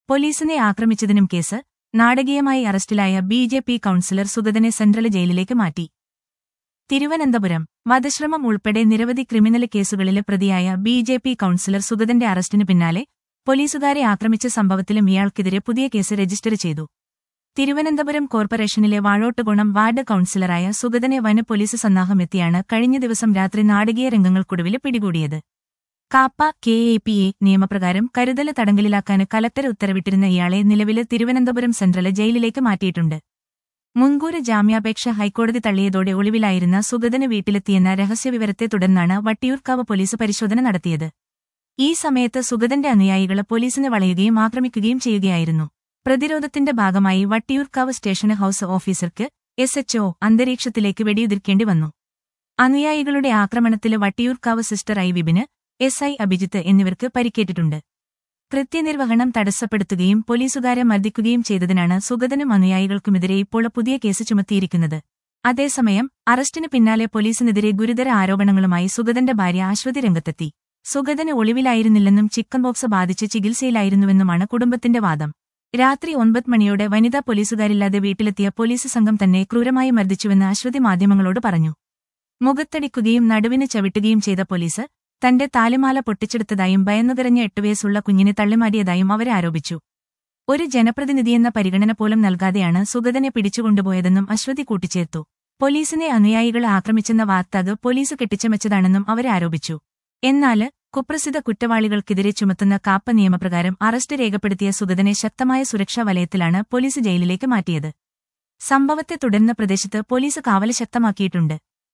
പോലീസിനെ ആക്രമിച്ചതിനും കേസ് നാടകീയമായി അറസ്റ്റിലായ ബി ജെ പി കൌൺസിലർ സുഗതനെ സെൻട്രൽ ജയിലിലേക്ക് മാറ്റി തിരുവനന്തപുരം വധശ്രമം ഉൾപ്പെടെ നിരവധി ക്രിമിനൽ കേസുകളിലെ പ്രതിയായ ബി ജെ പി കൌൺസിലർ സുഗതന്റെ അറസ്റ്റിന് പിന്നാലെ പോലീസുകാരെ ആക്രമിച്ച സംഭവത്തിലും ഇയാൾക്കെതിരെ പുതിയ കേസ് രജിസ്റ്റർ ചെയ്തു തിരുവനന്തപുരം കോർപ്പറേഷനിലെ വാഴോട്ടുകുണം വാർഡ് കൌൺസിലറായ സുഗതനെ വന പോലീസ് സന്നാഹമെത്തിയാണ് കഴിഞ്ഞ ദിവസം രാത്രി നാടകീയ രംഗങ്ങൾക്കൊടുവിൽ പിടികൂടിയത് KAAPA K A P A നിയമപ്രകാരം കരുതൽ തടങ്കലിലാക്കാൻ കലക്ടർ ഉത്തരവിട്ടിരുന്ന ഇയാളെ നിലവില് തിരുവനന്തപുരം സെൻട്രൽ ജയിലിലേക്ക് മാറ്റിയിട്ടുണ്ട് മുൻകൂർ ജാമ്യാപേക്ഷ ഹൈക്കോടതി തള്ളിയതോടെ ഒളിവിലായിരുന്ന സുഗതന് വീട്ടിലെത്തിയെന്ന രഹസ്യവിവരത്തെ തുടർന്നാണ് വട്ടിയൂർക്കാവ് പോലീസ് പരിശോധന നടത്തിയത് ഈ സമയത്ത് സുഗതന്റെ അനുയായികള് പോലീസിനെ വളയുകയും ആക്രമിക്കുകയും ചെയ്യുകയായിരുന്നു പ്രതിരോധത്തിന്റെ ഭാഗമായി വട്ടിയൂർക്കാവ് സ്റ്റേഷൻ ഹൌസ് ഓഫീസർക്ക് എസ് എച്ച്ഒ അന്തരീക്ഷത്തിലേക്ക് വെടിയുതിർക്കേണ്ടി വന്നു അനുയായികളുടെ ആക്രമണത്തില് വട്ടിയൂർക്കാവ് സിസ്റ്റർ ഐ വിപിന് എസ് ഐ അഭിജിത്ത് എന്നിവർക്ക് പരിക്കേറ്റിട്ടുണ്ട് കൃത്യനിർവഹണം തടസ്സപ്പെടുത്തുകയും പോലീസുകാരെ മർദ്ദിക്കുകയും ചെയ്തതിനാണ് സുഗതനും അനുയായികൾക്കുമെതിരെ ഇപ്പോൾ പുതിയ കേസ് ചുമത്തിയിരിക്കുന്നത് അതേസമയം അറസ്റ്റിന് പിന്നാലെ പോലീസിനെതിരെ ഗുരുതര ആരോപണങ്ങളുമായി സുഗതന്റെ ഭാര്യ അശ്വതി രംഗത്തെത്തി സുഗതന് ഒളിവിലായിരുന്നില്ലെന്നും ചിക്കൻ ബോക്സ് ബാധിച്ച് ചികിത്സയിലായിരുന്നുവെന്നുമാണ് കുടുംബത്തിന്റെ വാദം രാത്രി ഒൻപത് മണിയോടെ വനിതാ പോലീസുകാരില്ലാതെ വീട്ടിലെത്തിയ പോലീസ് സംഘം തന്നെ ക്രൂരമായി മർദ്ദിച്ചുവെന്ന് അശ്വതി മാധ്യമങ്ങളോട് പറഞ്ഞു മുഖത്തടിക്കുകയും നടുവിന് ചവിട്ടുകയും ചെയ്ത പോലീസ് തന്റെ താലിമാല പൊട്ടിച്ചെടുത്തതായും ഭയന്നുകരഞ്ഞ എട്ടുവയസ്സുള്ള കുഞ്ഞിനെ തള്ളിമാരിയതായും അവരെ ആരോപിച്ചു ഒരു ജനപ്രതിനിധിയെന്ന പരിഗണന പോലും നൽകാതെയാണ് സുഗതനെ പിടിച്ചുകൊണ്ടുപോയതെന്നും അശ്വതി കൂട്ടിച്ചേർത്തു പോലീസിനെ അനുയായികൾ ആക്രമിച്ചെന്ന വാർത്തക് പോലീസ് കെട്ടിച്ചമച്ചതാണെന്നും അവരെ ആരോപിച്ചു എന്നാല് കുപ്രസിദ്ധ കുറ്റവാളികൾക്കെതിരെ ചുമത്തുന്ന കാപ്പ നിയമപ്രകാരം അറസ്റ്റ് രേഖപ്പെടുത്തിയ സുഗതനെ ശക്തമായ സുരക്ഷാ വലയത്തിലാണ് പോലീസ് ജയിലിലേക്ക് മാറ്റിയത് സംഭവത്തെ തുടർന്ന് പ്രദേശത്ത് പോലീസ് കാവല് ശക്തമാക്കിയിട്ടുണ്ട്